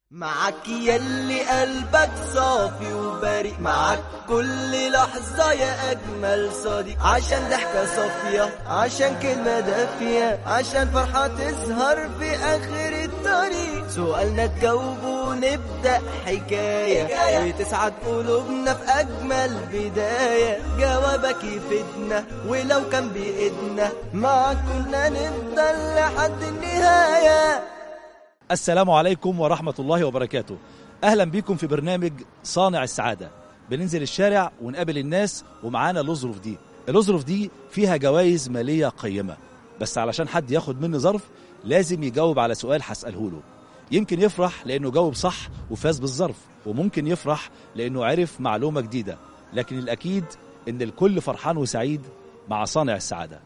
معك يلي قلبك صافي وبريء معك كل لحظة يا أجمل صديق عشان ضحكة صافية عشان كلمة دافية عشان فرحة تظهر في آخر الطريق سؤالنا تجاوبه ونبدأ حكاية, حكاية. وتسعد قلوبنا في أجمل بداية جوابك يفيدنا ولو كان بإيدنا معك كنا نفضل لحد النهاية السلام عليكم ورحمة الله وبركاته أهلا بكم في برنامج صانع السعادة بننزل الشارع ونقابل الناس ومعانا الأظرف دي الأظرف دي فيها جوائز مالية قيمة بس علشان حد ياخد مني ظرف لازم يجاوب على سؤال هسأله له يمكن يفرح لأنه جاوب صح وفاز بالظرف وممكن يفرح لأنه عرف معلومة جديدة لكن الأكيد إن الكل فرحان وسعيد مع صانع السعادة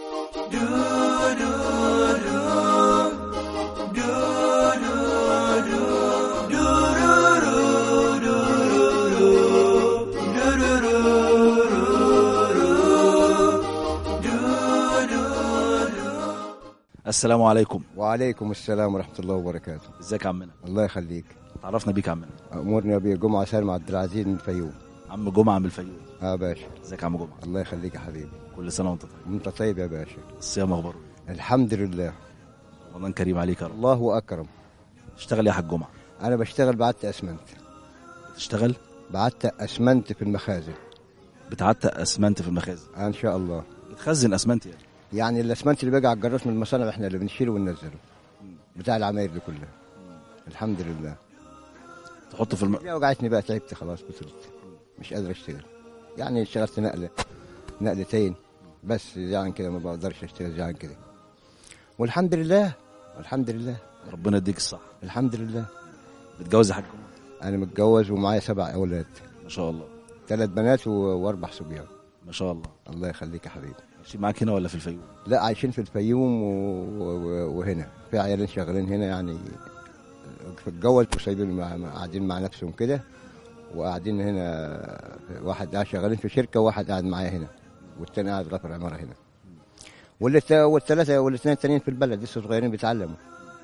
السلام عليكم وعليكم السلام ورحمة الله وبركاته ازيك يا عمنا الله يخليك تعرفنا بيك يا عمنا أمورنا أبي جمعة سالم عبد العزيز من الفيوم عم جمعة من الفيوم اه باشا ازيك يا عم جمعة الله يخليك يا حبيبي كل سنة وانت طيب انت طيب يا باشا الصيام اخباره الحمد لله رمضان كريم عليك يا رب الله أكرم اشتغل يا حاج جمعة أنا بشتغل بعت أسمنت بتشتغل بعت أسمنت في المخازن بتعتق اسمنت في المخازن آه إن شاء الله بتخزن اسمنت يعني يعني الأسمنت اللي بيجي على الجراس من المصانع احنا اللي بنشيله وننزله بتاع العماير دي كلها الحمد لله تحطه في الم... يا وجعتني بقى تعبت خلاص بطلت مش قادر اشتغل يعني اشتغلت نقلة نقلتين بس يعني كده ما بقدرش اشتغل يعني كده والحمد لله والحمد لله ربنا يديك الصحة الحمد لله بتجوز يا حاج جمعة انا متجوز ومعايا سبع اولاد ما شاء الله ثلاث بنات و- واربع صبيان ما شاء الله الله يخليك يا حبيبي ماشي معاك هنا ولا في الفيوم لا عايشين في الفيوم و... و... وهنا في عيال شغالين هنا يعني اتجوز وسايبين مع... مع- قاعدين مع نفسهم كده وقاعدين هنا واحد قاعد شغالين في شركه وواحد قاعد معايا هنا والتاني قاعد غفر عماره هنا والت... والثلاثه والاثنين التانيين في البلد لسه صغيرين بيتعلموا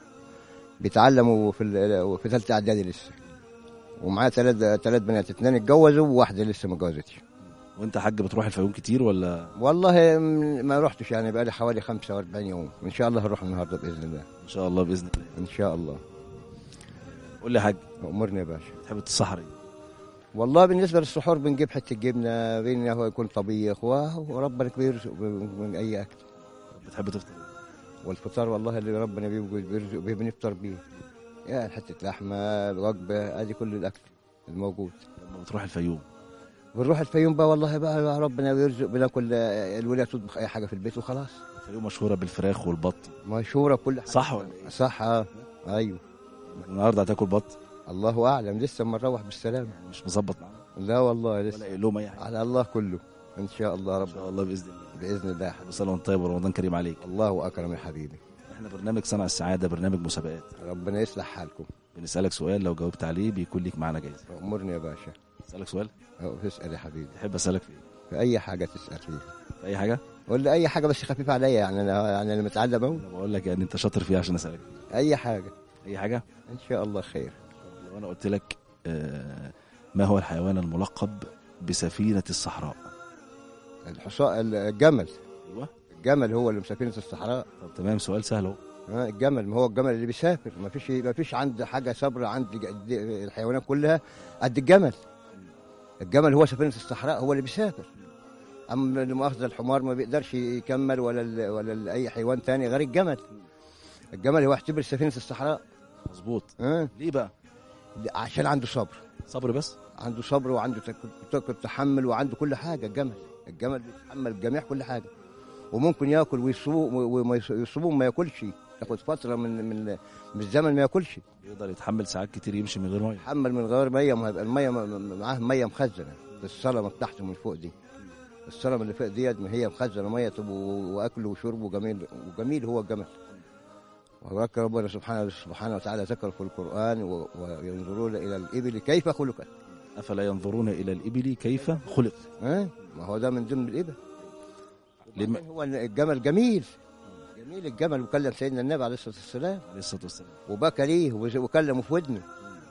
بيتعلموا في ال... في ثالثه اعدادي لسه ومعايا ثلاث ثلاث بنات اثنين اتجوزوا وواحده لسه ما اتجوزتش وانت يا حاج بتروح الفيوم كتير ولا والله م- ما رحتش يعني بقى لي حوالي 45 يوم ان شاء الله هروح النهارده باذن الله ان شاء الله باذن الله ان شاء الله قول لي يا حاج امرني يا باشا تحب تتسحر ايه والله بالنسبه للسحور بنجيب حته جبنه بين هو يكون طبيخ و- وربنا كبير من اي اكل بتحب تفطر ايه والفطار والله اللي ربنا بيرزق بيرزق بيه بنفطر بيه يعني حته لحمه وجبه ادي كل الاكل الموجود لما بتروح الفيوم بنروح الفيوم بقى والله بقى يا ربنا بيرزق بناكل الولاد تطبخ اي حاجه في البيت وخلاص الفيوم مشهوره بالفراخ والبط مشهوره بكل حاجه صح ولا ايه صح اه ايوه النهارده هتاكل بط الله اعلم لسه ما نروح بالسلامه مش مظبط معانا لا والله ولا لسه قايل لهم اي حاجه على الله كله ان شاء الله ان رب شاء الله باذن الله باذن الله يا حبيبي كل سنه وانت طيب ورمضان كريم عليك الله اكرم يا حبيبي احنا برنامج صنع السعاده برنامج مسابقات ربنا يصلح حالكم بنسالك سؤال لو جاوبت عليه بيكون ليك معانا جايزه امرني يا باشا اسالك سؤال أو تسال يا حبيبي تحب اسالك في ايه في اي حاجه تسال فيها في اي حاجه قول لي اي حاجه بس خفيفه عليا يعني انا يعني انا متعلم اهو انا بقول لك يعني انت شاطر فيها عشان اسالك اي حاجه اي حاجه ان شاء الله خير لو انا قلت لك آه، ما هو الحيوان الملقب بسفينه الصحراء الحصان الجمل ايوه الجمل هو اللي مسافرين الصحراء طب تمام سؤال سهل اهو ها، الجمل ما هو الجمل اللي بيسافر ما فيش ما فيش عند حاجه صبر عند ج- الحيوانات كلها قد الجمل الجمل هو سفينه الصحراء هو اللي بيسافر اما لمؤاخذه الحمار ما بيقدرش يكمل ولا ال ولا ال اي حيوان تاني غير الجمل الجمل هو يعتبر سفينه الصحراء مظبوط ها ليه بقى عشان عنده صبر صبر بس عنده صبر وعنده تك- تحمل وعنده كل حاجه الجمل الجمل بيتحمل جميع كل حاجه وممكن ياكل ويصوم وما يص- يصوم وما ياكلش ياخد فتره من من من الزمن ما ياكلش يقدر يتحمل ساعات كتير يمشي من غير ميه يتحمل من غير ميه ما هيبقى الميه م- م- معاه ميه مخزنه السلمه بتاعته من فوق دي السلمه اللي فوق ديت ما هي مخزنه ميه طب و- واكل وشرب وجميل وجميل هو الجمل وهناك ربنا سبحانه سبحانه وتعالى ذكر في القران و- وينظرون الى الابل كيف خلقت افلا ينظرون الى الابل كيف خلق ها ما هو ده من ضمن الابل لم- وبعدين هو الجمل جميل جميل الجمل وكلم سيدنا النبي عليه الصلاه والسلام عليه الصلاه والسلام وبكى ليه وز- وكلمه في ودنه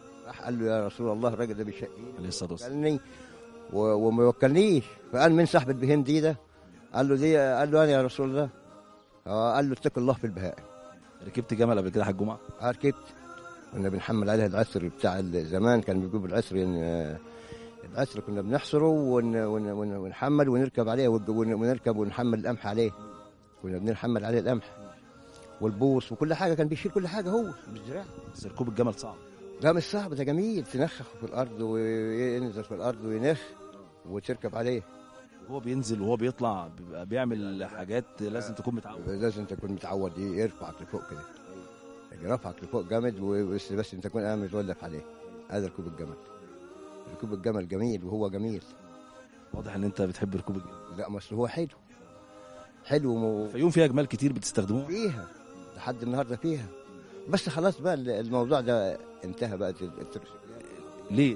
راح قال له يا رسول الله الراجل ده بيشقيني عليه الصلاه والسلام وكلني و- وما يوكلنيش فقال من صاحب البهيم دي ده قال له دي قال له انا يا رسول الله آه، قال له اتق الله في البهائم ركبت جمل قبل كده حاج جمعه آه، ركبت كنا بنحمل عليها العسر بتاع زمان كان بيجيبوا العسر يعني آه، العسر كنا بنحصره ون ون ون ونحمل ونركب عليه ونج- ون- ونركب ونحمل القمح عليه كنا بنحمل عليه القمح والبوص وكل حاجه كان بيشيل كل حاجه هو بالزراعه بس ركوب الجمل صعب لا مش صعب ده جميل تنخخ في الارض وينزل في الارض وينخ وتركب عليه وهو بينزل وهو بيطلع بيبقى بيعمل حاجات لازم تكون متعود لازم تكون متعود ي- يرفعك لفوق كده يرفعك لفوق جامد وبس بس انت تكون قاعد متولف عليه هذا ركوب الجمل ركوب الجمل جميل وهو جميل واضح ان انت بتحب ركوب الجمل لا بس هو حلو حلو مو- فيوم فيها جمال كتير بتستخدموها فيها لحد النهارده فيها بس خلاص بقى الموضوع ده انتهى بقى الترسيكلات ليه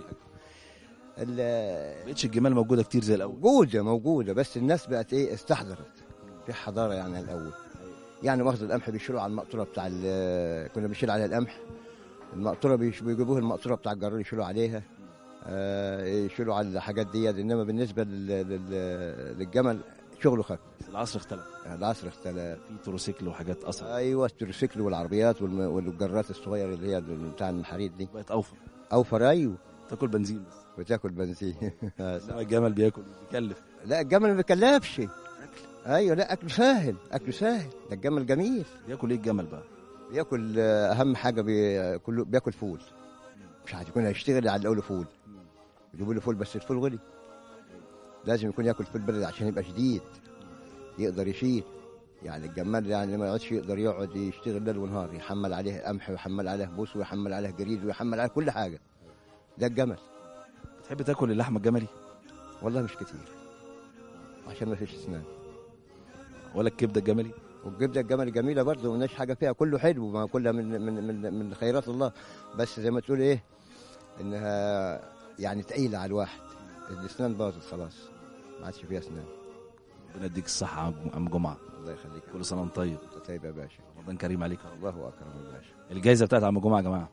ال- بقتش الجمال موجوده كتير زي الاول موجودة موجودة بس الناس بقت ايه استحضرت في حضارة يعني الأول يعني واخد القمح بيشيلوا على المقطورة بتاع ال- كنا بنشيل عليها القمح المقطورة بيش- بيجيبوها المقطورة بتاع الجرار يشيلوا عليها آه، يشيلوا على الحاجات دي انما بالنسبة لل- لل- للجمل شغله خف العصر اختلف العصر اختلف في تروسيكل وحاجات اسرع ايوه التروسيكل والعربيات والم- والجرات الصغيرة اللي هي بتاع المحاريت دي بقت اوفر اوفر ايوه تاكل بنزين بس بتاكل بنزين انما الجمل بياكل بيكلف لا الجمل ما بيكلفش ايوه لا اكله سهل اكله سهل ده الجمل جميل بياكل ايه الجمل بقى بياكل آه، اهم حاجه بي... كله بياكل فول مش عايز يكون هيشتغل على له فول يجيبوا له فول بس الفول غلي لازم يكون ياكل فول بلد عشان يبقى شديد يقدر يشيل يعني الجمال يعني ما يقعدش يقدر يقعد يشتغل ليل ونهار يحمل عليه قمح ويحمل عليه بوس ويحمل عليه جريد ويحمل عليه كل حاجه ده الجمل بتحب تاكل اللحمه الجملي والله مش كتير عشان ما فيش اسنان ولا الكبده الجملي والجبده الجمل جميله برضه مالناش حاجه فيها كله حلو ما كلها من من من من خيرات الله بس زي ما تقول ايه انها يعني تقيله على الواحد الاسنان باظت خلاص ما عادش فيها اسنان ربنا يديك الصحه يا عم- عم جمعه الله يخليك كل سنه وانت طيب انت طيب يا باشا رمضان كريم عليك يا رب الله اكرم يا باشا الجايزه بتاعت عم جمعه يا جماعه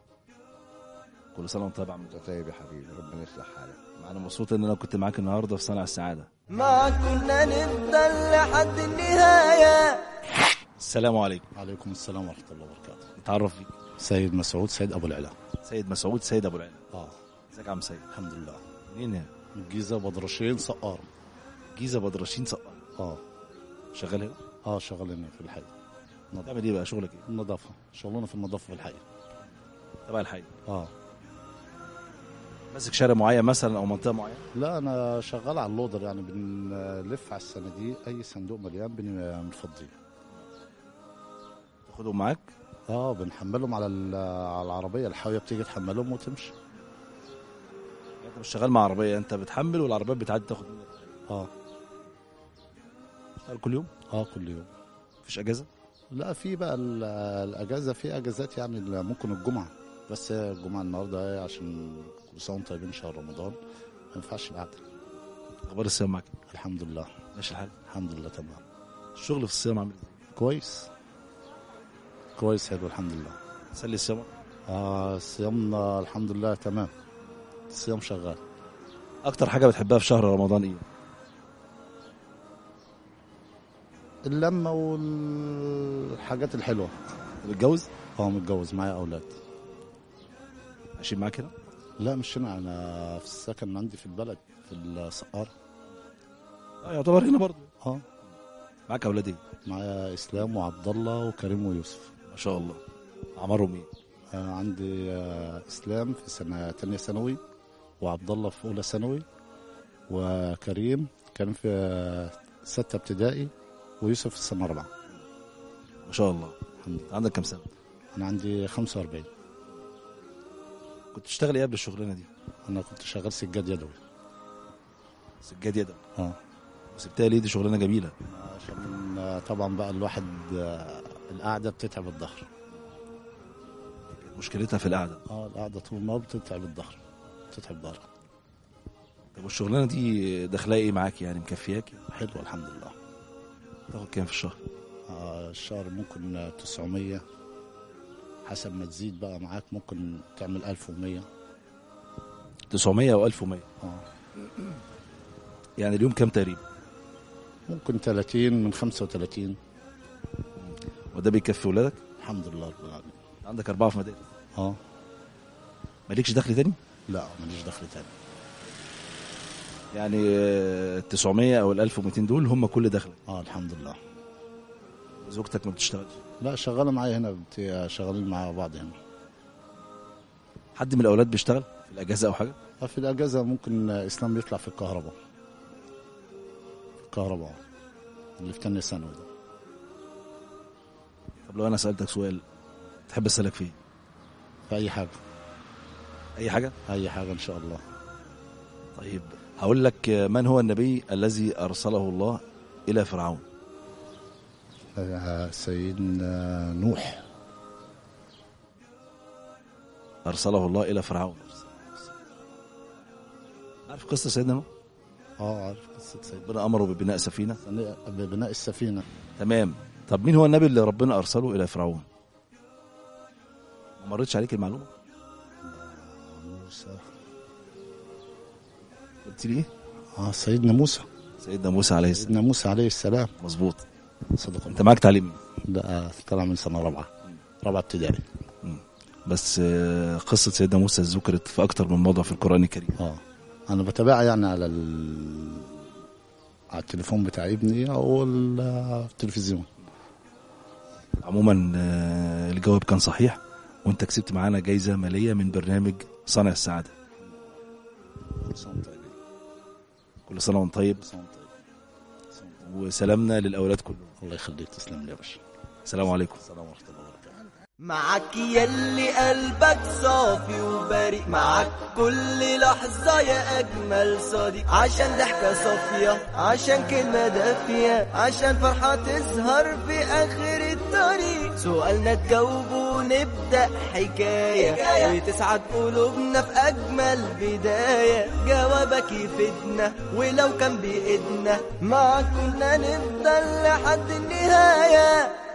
كل سنه وانت طيب يا عم انت طيب يا حبيبي ربنا يصلح حالك انا مبسوط ان انا كنت معاك النهارده في صنع السعاده ما كنا نفضل لحد النهاية السلام عليكم عليكم السلام ورحمة الله وبركاته نتعرف بيك سيد مسعود سيد أبو العلا سيد مسعود سيد ابو العلا اه ازيك يا عم سيد الحمد لله منين هنا من الجيزة بدرشين سقار جيزه بدرشين سقار اه شغال هنا اه شغال هنا في الحي نظافة تعمل ايه بقى شغلك ايه النظافة شغلنا في النظافة في الحي تبع الحي اه ماسك شارع معين مثلا او منطقه معينه لا أنا شغال على اللودر يعني بنلف على الصناديق أي صندوق مليان بن- بنفضيه تاخدهم معاك اه بنحملهم على ال- على العربية الحاوية بتيجي تحملهم وتمشي يعني انت مش شغال مع عربيه انت بتحمل والعربيات بتعدي تاخد منك اه تشتغل كل يوم اه كل يوم مفيش اجازه لا في بقى ال- الاجازه في اجازات يعني ال- ممكن الجمعه بس هي الجمعه النهارده هي عشان كل سنه وانتم طيبين شهر رمضان ما ينفعش القعده اخبار الصيام معاك الحمد لله ماشي الحال الحمد لله تمام الشغل في الصيام عامل ازاي كويس كويس حلو الحمد لله سلي الصيام آه صيامنا الحمد لله تمام الصيام شغال اكتر حاجه بتحبها في شهر رمضان ايه اللمه والحاجات الحلوه أنت متجوز اه متجوز معايا اولاد عايشين معاك هنا لا مش هنا انا في السكن عندي في البلد في السقار اه يعتبر هنا برضه اه معاك اولاد ايه معايا اسلام وعبد الله وكريم ويوسف ما شاء الله اعمارهم ايه آه، عندي آه، اسلام في سنه تانية ثانوي وعبد الله في اولى ثانوي وكريم كان في آه، سته ابتدائي ويوسف في السنه الرابعه ما شاء الله الحمد لله عندك كام سنه انا عندي 45 كنت تشتغل ايه قبل الشغلانه دي انا كنت شغال سجاد يدوي سجاد يدك اه وسبتها ليه دي شغلانه جميله عشان آه، طبعا بقى الواحد آه، القعده بتتعب الظهر مشكلتها في القعده اه القعده طول النهار بتتعب الظهر بتتعب ظهرك طب والشغلانه دي دخلها ايه معاك يعني مكفياك حلو الحمد لله تاخد كام في الشهر آه، الشهر ممكن آه، 900 حسب ما تزيد بقى معاك ممكن تعمل 1100 900 او 1100 اه يعني اليوم كام تقريبا ممكن 30 من 35 وده بيكفي ولادك الحمد لله رب العالمين عندك اربعه في مدارس اه مالكش دخل تاني لا ماليش دخل تاني يعني آه، 900 او ال 1200 دول هم كل دخلك اه الحمد لله زوجتك ما بتشتغلش لا شغاله معايا هنا بت- شغالين مع بعض هنا حد من الاولاد بيشتغل في الاجازه او حاجه آه، في الاجازه ممكن اسلام يطلع في الكهرباء في الكهرباء اللي في تانية ثانوي ده طب لو انا سالتك سؤال تحب اسالك فيه في اي حاجه اي حاجه اي حاجه ان شاء الله طيب هقول لك آه، من هو النبي الذي ارسله الله الى فرعون آه، سيدنا نوح ارسله الله الى فرعون عارف قصه سيدنا نوح اه عارف قصه سيدنا ربنا امره ببناء سفينه ببناء السفينه تمام طب مين هو النبي اللي ربنا ارسله الى فرعون ما مرتش عليك المعلومه موسى قلت لي ايه اه سيدنا موسى سيدنا موسى عليه السلام سيدنا موسى عليه السلام مظبوط صدق الله انت معاك تعليم ده طلع من سنه رابعه رابعه ابتدائي بس آه، قصه سيدنا موسى ذكرت في اكتر من موضع في القران الكريم اه انا بتابعها يعني على ال... على التليفون بتاع ابني او ال- التلفزيون عموما آه، الجواب كان صحيح وانت كسبت معانا جايزه ماليه من برنامج صانع السعاده كل سنه وانت طيب وسلامنا للاولاد كلهم الله يخليك تسلم لي يا باشا السلام عليكم السلام ورحمه الله وبركاته معك يلي قلبك صافي وبريء معك كل لحظة يا أجمل صديق عشان ضحكة صافية عشان كلمة دافية عشان فرحة تظهر في آخر الطريق سؤالنا تجاوب ونبدأ حكاية وتسعد قلوبنا في أجمل بداية جوابك يفيدنا ولو كان بإيدنا معك كنا نفضل لحد النهاية